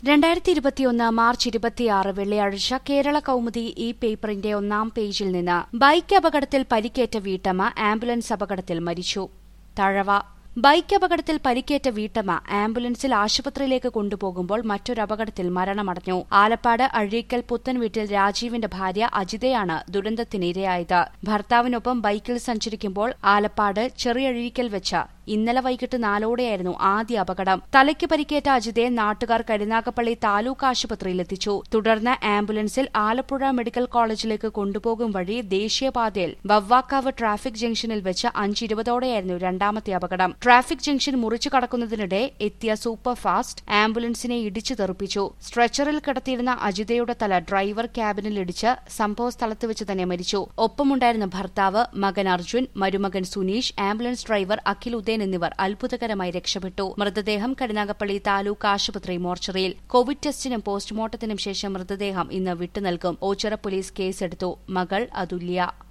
രണ്ടായിരത്തി ഇരുപത്തിയൊന്ന് മാർച്ച് ഇരുപത്തിയാറ് വെള്ളിയാഴ്ച കേരള കൗമുദി ഈ പേപ്പറിന്റെ ഒന്നാം പേജിൽ നിന്ന് ബൈക്ക് അപകടത്തിൽ പരിക്കേറ്റ വീട്ടമ്മ ആംബുലൻസ് അപകടത്തിൽ മരിച്ചു തഴവ ബൈക്ക് അപകടത്തിൽ പരിക്കേറ്റ വീട്ടമ്മ ആംബുലൻസിൽ ആശുപത്രിയിലേക്ക് കൊണ്ടുപോകുമ്പോൾ മറ്റൊരു അപകടത്തിൽ മരണമടഞ്ഞു ആലപ്പാട് അഴീക്കൽ പുത്തൻ വീട്ടിൽ രാജീവിന്റെ ഭാര്യ അജിതയാണ് ദുരന്തത്തിനിരയായത് ഭർത്താവിനൊപ്പം ബൈക്കിൽ സഞ്ചരിക്കുമ്പോൾ ആലപ്പാട് ചെറിയഴീക്കൽ വെച്ച് ഇന്നലെ വൈകിട്ട് നാലോടെയായിരുന്നു ആദ്യ അപകടം തലയ്ക്ക് പരിക്കേറ്റ അജിതയെ നാട്ടുകാർ കരുനാഗപ്പള്ളി താലൂക്ക് ആശുപത്രിയിലെത്തിച്ചു തുടർന്ന് ആംബുലൻസിൽ ആലപ്പുഴ മെഡിക്കൽ കോളേജിലേക്ക് കൊണ്ടുപോകും വഴി ദേശീയപാതയിൽ വവ്വാക്കാവ് ട്രാഫിക് ജംഗ്ഷനിൽ വെച്ച് അഞ്ചിരുപതോടെയായിരുന്നു രണ്ടാമത്തെ അപകടം ട്രാഫിക് ജംഗ്ഷൻ മുറിച്ചു കടക്കുന്നതിനിടെ എത്തിയ സൂപ്പർ ഫാസ്റ്റ് ആംബുലൻസിനെ ഇടിച്ചു തെറിപ്പിച്ചു സ്ട്രെച്ചറിൽ കിടത്തിയിരുന്ന അജിതയുടെ തല ഡ്രൈവർ ക്യാബിനിൽ ഇടിച്ച് സംഭവ സ്ഥലത്ത് വെച്ച് തന്നെ മരിച്ചു ഒപ്പമുണ്ടായിരുന്ന ഭർത്താവ് മകൻ അർജുൻ മരുമകൻ സുനീഷ് ആംബുലൻസ് ഡ്രൈവർ അഖിൽ ഉദയൻ എന്നിവർ അത്ഭുതകരമായി രക്ഷപ്പെട്ടു മൃതദേഹം കരുനാഗപ്പള്ളി താലൂക്ക് ആശുപത്രി മോർച്ചറിയിൽ കോവിഡ് ടെസ്റ്റിനും പോസ്റ്റ്മോർട്ടത്തിനും ശേഷം മൃതദേഹം ഇന്ന് വിട്ടുനൽകും ഓച്ചിറ പോലീസ് കേസെടുത്തു മകൾ അതുല്യ